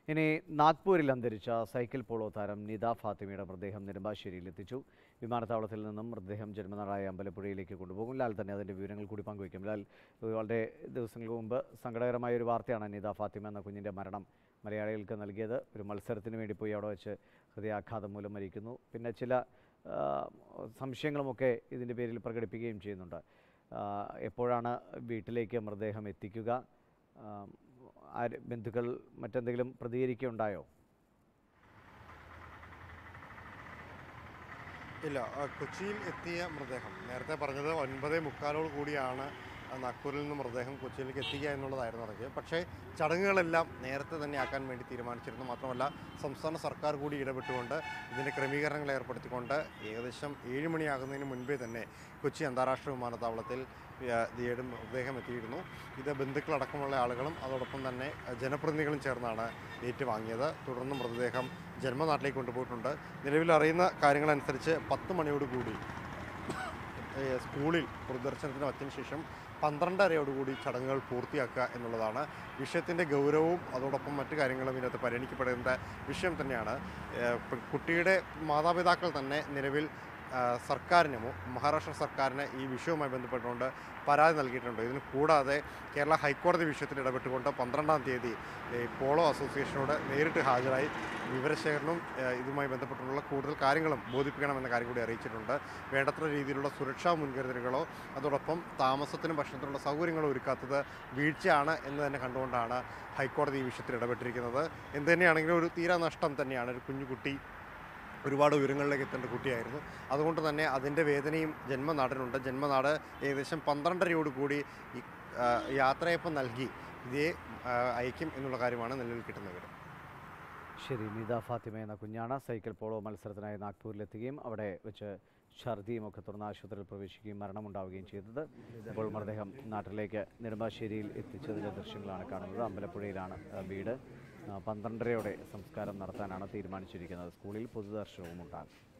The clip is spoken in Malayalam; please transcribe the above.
ഇനി നാഗ്പൂരിൽ അന്തരിച്ച സൈക്കിൾ പോളോ താരം നിത ഫാത്തിമയുടെ മൃതദേഹം നെടുമ്പാശ്ശേരിയിൽ എത്തിച്ചു വിമാനത്താവളത്തിൽ നിന്നും മൃതദേഹം ജന്മനാടായ അമ്പലപ്പുഴയിലേക്ക് കൊണ്ടുപോകും ലാൽ തന്നെ അതിൻ്റെ വിവരങ്ങൾ കൂടി പങ്കുവയ്ക്കും ലാൽ ഇത് വളരെ ദിവസങ്ങൾക്ക് മുമ്പ് സങ്കടകരമായ ഒരു വാർത്തയാണ് നിത ഫാത്തിമ എന്ന കുഞ്ഞിൻ്റെ മരണം മലയാളികൾക്ക് നൽകിയത് ഒരു മത്സരത്തിന് വേണ്ടി പോയി അവിടെ വെച്ച് ഹൃദയാഘാതം മൂലം മരിക്കുന്നു പിന്നെ ചില ആ, സംശയങ്ങളുമൊക്കെ ഇതിൻ്റെ പേരിൽ പ്രകടിപ്പിക്കുകയും ചെയ്യുന്നുണ്ട് ആ, എപ്പോഴാണ് വീട്ടിലേക്ക് മൃതദേഹം എത്തിക്കുക ആ, ആര് ബന്ധുക്കൾ മറ്റെന്തെങ്കിലും പ്രതികരിക്കുകയുണ്ടായോ ഇല്ല ആ, കൊച്ചിയിൽ എത്തിയ മൃതദേഹം നേരത്തെ പറഞ്ഞത് ഒൻപതേ മുക്കാലോട് കൂടിയാണ് ആ നാഗ്പൂരിൽ നിന്ന് മൃതദേഹം കൊച്ചിയിലേക്ക് എത്തിക്കുക എന്നുള്ളതായിരുന്നു അറിഞ്ഞത് പക്ഷേ ചടങ്ങുകളെല്ലാം നേരത്തെ തന്നെ ആക്കാൻ വേണ്ടി തീരുമാനിച്ചിരുന്നു മാത്രമല്ല സംസ്ഥാന സർക്കാർ കൂടി ഇടപെട്ടുകൊണ്ട് ഇതിൻ്റെ ക്രമീകരണങ്ങൾ ഏർപ്പെടുത്തിക്കൊണ്ട് ഏകദേശം ഏഴ് മണിയാകുന്നതിന് മുൻപേ തന്നെ കൊച്ചി അന്താരാഷ്ട്ര വിമാനത്താവളത്തിൽ ആ, ദിയയുടെ മൃതദേഹം എത്തിയിരുന്നു ഇത് ബന്ധുക്കളടക്കമുള്ള ആളുകളും അതോടൊപ്പം തന്നെ ആ, ജനപ്രതിനിധികളും ചേർന്നാണ് ഏറ്റുവാങ്ങിയത് തുടർന്ന് മൃതദേഹം ജന്മനാട്ടിലേക്ക് കൊണ്ടുപോയിട്ടുണ്ട് നിലവിൽ അറിയുന്ന കാര്യങ്ങളനുസരിച്ച് പത്ത് മണിയോടുകൂടി ഏഹ് സ്കൂളിൽ പൊതുദർശനത്തിന് വച്ചതിന് ശേഷം പന്ത്രണ്ടരയോടുകൂടി ചടങ്ങുകൾ പൂർത്തിയാക്കുക എന്നുള്ളതാണ് വിഷയത്തിൻ്റെ ഗൗരവവും അതോടൊപ്പം മറ്റു കാര്യങ്ങളും ഇതിനകത്ത് പരിഗണിക്കപ്പെടേണ്ട വിഷയം തന്നെയാണ് ഏഹ് ഇപ്പം കുട്ടിയുടെ മാതാപിതാക്കൾ തന്നെ നിലവിൽ ആ, സർക്കാരിന് മു- മഹാരാഷ്ട്ര സർക്കാരിന് ഈ വിഷയവുമായി ബന്ധപ്പെട്ടുകൊണ്ട് പരാതി നൽകിയിട്ടുണ്ട് ഇതിന് കൂടാതെ കേരള ഹൈക്കോടതി വിഷയത്തിൽ ഇടപെട്ടുകൊണ്ട് പന്ത്രണ്ടാം തീയതി ഈ പോളോ അസോസിയേഷനോട് നേരിട്ട് ഹാജരായി വിവരശേഖരണവും ഏഹ് ഇതുമായി ബന്ധപ്പെട്ടുള്ള കൂടുതൽ കാര്യങ്ങളും ബോധിപ്പിക്കണമെന്ന കാര്യം കൂടി അറിയിച്ചിട്ടുണ്ട് വേണ്ടത്ര രീതിയിലുള്ള സുരക്ഷാ മുൻകരുതലുകളോ അതോടൊപ്പം താമസത്തിനും ഭക്ഷണത്തിനുള്ള സൗകര്യങ്ങളോ ഒരുക്കാത്തത് വീഴ്ചയാണ് എന്ന് തന്നെ കണ്ടുകൊണ്ടാണ് ഹൈക്കോടതി ഈ വിഷയത്തിൽ ഇടപെട്ടിരിക്കുന്നത് എന്ത് തന്നെയാണെങ്കിലും ഒരു തീരാ നഷ്ടം തന്നെയാണ് ഒരു കുഞ്ഞുകുട്ടി ഒരുപാട് ഉയരങ്ങളിലേക്ക് എത്തേണ്ട കുട്ടിയായിരുന്നു അതുകൊണ്ട് തന്നെ അതിൻ്റെ വേദനയും ജന്മനാടിനുണ്ട് ജന്മനാട് ഏകദേശം പന്ത്രണ്ടരയോട് കൂടി ഈ ആ, യാത്രയപ്പം നൽകി ഇതേ ആ, അയക്കും എന്നുള്ള കാര്യമാണ് നിലവിൽ കിട്ടുന്ന വിവരം ശരി നിത ഫാത്തിമ എന്ന കുഞ്ഞാണ് സൈക്കിൾ പോളോ മത്സരത്തിനായി നാഗ്പൂരിലെത്തുകയും അവിടെ വെച്ച് ഛർദിയും ഒക്കെ തുടർന്ന് ആശുപത്രിയിൽ പ്രവേശിക്കുകയും മരണമുണ്ടാവുകയും ചെയ്തത് ഇപ്പോൾ മൃതദേഹം നാട്ടിലേക്ക് നെടുമ്പാശ്ശേരിയിൽ എത്തിച്ചതിൻ്റെ ദൃശ്യങ്ങളാണ് കാണുന്നത് അമ്പലപ്പുഴയിലാണ് ആ, വീട് ആ, പന്ത്രണ്ടരയോടെ സംസ്കാരം നടത്താനാണ് തീരുമാനിച്ചിരിക്കുന്നത് സ്കൂളിൽ പൊതുദർശനവും ഉണ്ടാകും